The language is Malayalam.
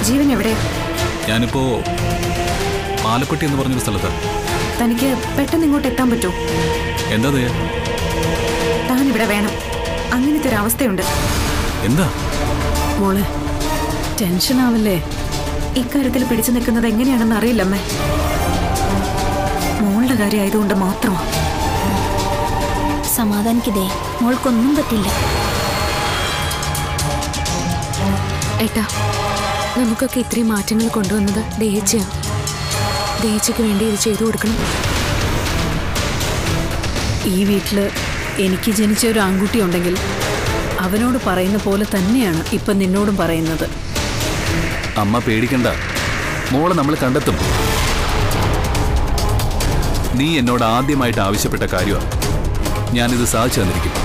ജീവൻ എവിടെ ഞാനിപ്പോ പാലപ്പെട്ടി എന്ന് പറഞ്ഞൊരു സ്ഥലത്താ തനിക്ക് പെട്ടെന്ന് ഇങ്ങോട്ട് എത്താൻ പറ്റുമോ എന്താ ദയ താൻ ഇവിടെ വേണം അങ്ങനത്തെ ഒരു അവസ്ഥയുണ്ട് എന്താ മോളെ ടെൻഷൻ ആവല്ലേ ഇക്കാര്യത്തിൽ പിടിച്ചു നിൽക്കുന്നത് എങ്ങനെയാണെന്ന് അറിയില്ലമ്മേ മോളുടെ കാര്യം ആയതുകൊണ്ട് മാത്രമാ സമാധാനിക്കതേ മോൾക്കൊന്നും പറ്റില്ല ഏട്ടാ നമുക്കൊക്കെ ഇത്രയും മാറ്റങ്ങൾ കൊണ്ടുവന്നത് ദേഹച്ചയാണ് ദേഹച്ചയ്ക്ക് വേണ്ടി ഇത് ചെയ്തു കൊടുക്കണം ഈ വീട്ടില് എനിക്ക് ജനിച്ച ഒരു ആൺകുട്ടി ഉണ്ടെങ്കിൽ അവനോട് പറയുന്ന പോലെ തന്നെയാണ് ഇപ്പം നിന്നോടും പറയുന്നത് അമ്മ പേടിക്കണ്ട മോളെ നമ്മൾ കണ്ടെത്തും നീ എന്നോട് ആദ്യമായിട്ട് ആവശ്യപ്പെട്ട കാര്യമാണ് ഞാനിത് സാധിച്ചു തന്നിരിക്കും